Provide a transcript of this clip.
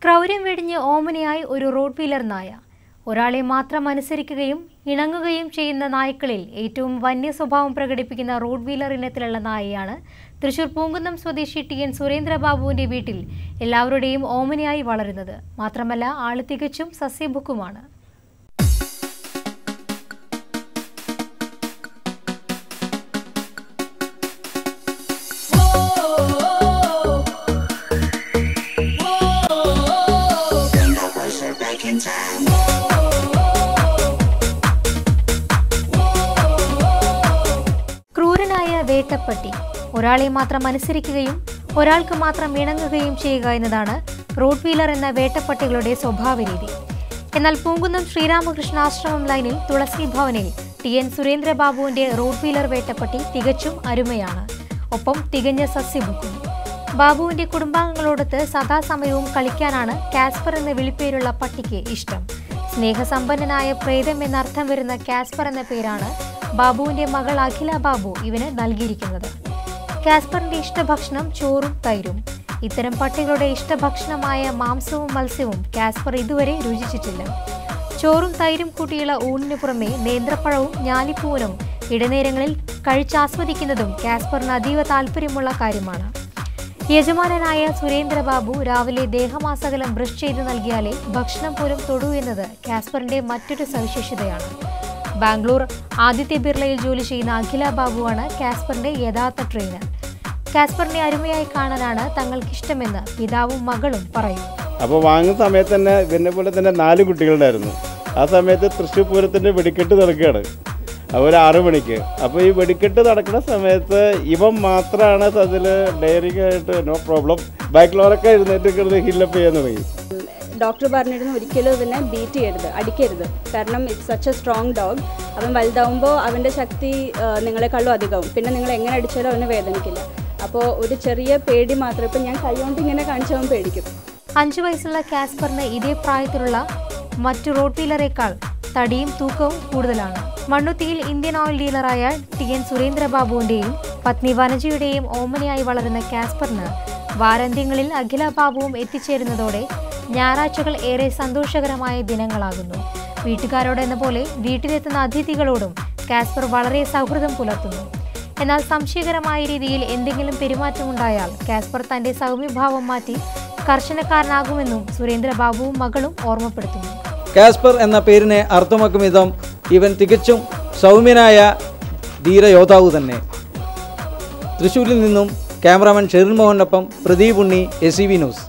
ക്രൗര്യം വെടിഞ്ഞ് ഓമനയായി ഒരു road wheeler നായ ഒരാളെ മാത്രം അനുസരിക്കുകയും ഇണങ്ങുകയും ചെയ്യുന്ന നായ്ക്കളിൽ ഏറ്റവും വന്യ സ്വഭാവം പ്രകടിപ്പിക്കുന്ന റോഡ് വീലർ ഇനത്തിലുള്ള നായയാണ് തൃശൂർ പൂങ്കുന്നം സ്വദേശി ടി എൻ സുരേന്ദ്രബാബുവിന്റെ വീട്ടിൽ എല്ലാവരുടെയും ഓമനയായി വളരുന്നത് മാത്രമല്ല ആള് തികച്ചും സസ്യഭുക്കുമാണ് ക്രൂരനായ വേട്ടപ്പട്ടി ഒരാളെ മാത്രം അനുസരിക്കുകയും ഒരാൾക്ക് മാത്രം ഇണങ്ങുകയും ചെയ്യുക എന്നതാണ് റോഡ് വീലർ എന്ന വേട്ടപ്പട്ടികളുടെ സ്വഭാവ രീതി എന്നാൽ പൂങ്കുന്നം ശ്രീരാമകൃഷ്ണ ആശ്രമം ലൈനിൽ തുളസി ഭവനിൽ ടി എൻ സുരേന്ദ്രബാബുവിന്റെ റോഡ് വീലർ വേട്ടപ്പട്ടി തികച്ചും അരുമയാണ് ഒപ്പം തികഞ്ഞ സസ്യബുക്കും ബാബുവിന്റെ കുടുംബാംഗങ്ങളോടൊത്ത് സദാസമയവും കളിക്കാനാണ് കാസ്പർ എന്ന വിളിപ്പേരുള്ള പട്ടിക്ക് ഇഷ്ടം സ്നേഹസമ്പന്നനായ പ്രേതം എന്നർത്ഥം വരുന്ന കാസ്പർ എന്ന പേരാണ് ബാബുവിന്റെ മകൾ അഖില ബാബു ഇവന് നൽകിയിരിക്കുന്നത് കാസ്പറിന്റെ ഇഷ്ടഭക്ഷണം ചോറും തൈരും ഇത്തരം പട്ടികളുടെ ഇഷ്ടഭക്ഷണമായ മാംസവും മത്സ്യവും കാസ്പർ ഇതുവരെ രുചിച്ചിട്ടില്ല ചോറും തൈരും കൂട്ടിയുള്ള ഊണിനു പുറമെ നേന്ത്രപ്പഴവും ഞാലിപ്പൂവനും ഇടനേരങ്ങളിൽ കഴിച്ചാസ്വദിക്കുന്നതും കാസ്പറിന് അതീവ താല്പര്യമുള്ള കാര്യമാണ് യജമാനനായ സുരേന്ദ്രബാബു രാവിലെ ദേഹമാസകലം ബ്രഷ് ചെയ്ത് നൽകിയാലേ ഭക്ഷണം പോലും തൊടൂ എന്നത് കാസ്പറിന്റെ മറ്റൊരു സവിശേഷതയാണ് ബാംഗ്ലൂർ ആദിത്യ ബിർളയിൽ ജോലി ചെയ്യുന്ന അഖില ബാബുവാണ് കാസ്പറിന്റെ യഥാർത്ഥ ട്രെയിനർ കാസ്പറിനെ അരുമയായി കാണാനാണ് തങ്ങൾക്കിഷ്ടമെന്ന് പിതാവും മകളും പറയും അപ്പോൾ വാങ്ങുന്ന സമയത്ത് തന്നെ ഇവനെ പോലെ തന്നെ നാല് കുട്ടികളുണ്ടായിരുന്നു ആ സമയത്ത് തൃശ്ശൂർ പൂരത്തിൻ്റെ വെടിക്കെട്ട് നടക്കുകയാണ് അപ്പോൾ ഒരു ആറു മണിക്ക് അപ്പോൾ ഈ വെടിക്കെട്ട് നടക്കുന്ന സമയത്ത് ഇവൻ മാത്രമാണ് അതിൽ ഡയറിങ് ആയിട്ട് നോ പ്രോബ്ലം ബാക്കിലോറൊക്കെ എഴുന്നേറ്റ് കിടന്ന് ഹില്ലപ്പ് ചെയ്യാൻ തുടങ്ങി ഡോക്ടർ പറഞ്ഞിരുന്നു ഒരിക്കലും ഇവനെ ബീറ്റ് ചെയ്യരുത് അടിക്കരുത് കാരണം it's such a strong dog അവൻ വലുതാവുമ്പോൾ അവൻ്റെ ശക്തി ആ, നിങ്ങളെക്കാളും അധികമാവും പിന്നെ നിങ്ങൾ എങ്ങനെ അടിച്ചാലും അവന് വേദനിക്കില്ല അപ്പോൾ ഒരു ചെറിയ പേടി മാത്രം ഇപ്പം ഞാൻ കൈ കൊണ്ട് ഇങ്ങനെ കാണിച്ചവൻ പേടിക്കും അഞ്ചു വയസ്സുള്ള കാസ്പറിന് ഇതേ പ്രായത്തിലുള്ള മറ്റു റോഡ് വീലറേക്കാൾ തടിയും തൂക്കവും കൂടുതലാണ് മണ്ണുത്തിയിൽ ഇന്ത്യൻ ഓയിൽ ഡീലറായ ടി എൻ സുരേന്ദ്രബാബുവിന്റെയും പത്നി വനജയുടെയും ഓമനയായി വളരുന്ന കാസ്പറിന് വാരാന്ത്യങ്ങളിൽ അഖില ബാബുവും എത്തിച്ചേരുന്നതോടെ ഞായറാഴ്ചകൾ ഏറെ സന്തോഷകരമായ ദിനങ്ങളാകുന്നു വീട്ടുകാരോടെന്ന പോലെ വീട്ടിലെത്തുന്ന അതിഥികളോടും കാസ്പർ വളരെ സൗഹൃദം പുലർത്തുന്നു എന്നാൽ സംശയകരമായ രീതിയിൽ എന്തെങ്കിലും പെരുമാറ്റമുണ്ടായാൽ കാസ്പർ തന്റെ സൗമ്യഭാവം മാറ്റി കർശനക്കാരനാകുമെന്നും സുരേന്ദ്രബാബുവും മകളും ഓർമ്മപ്പെടുത്തുന്നു കാസ്പർ എന്ന പേരിനെ അർത്ഥമാക്കും വിധം ഇവൻ തികച്ചും സൗമ്യനായ ധീരയോദ്ധാവ് തന്നെ തൃശ്ശൂരിൽ നിന്നും ക്യാമറാമാൻ ഷെറിൻ മോഹനൊപ്പം Pradeep Unni S C V news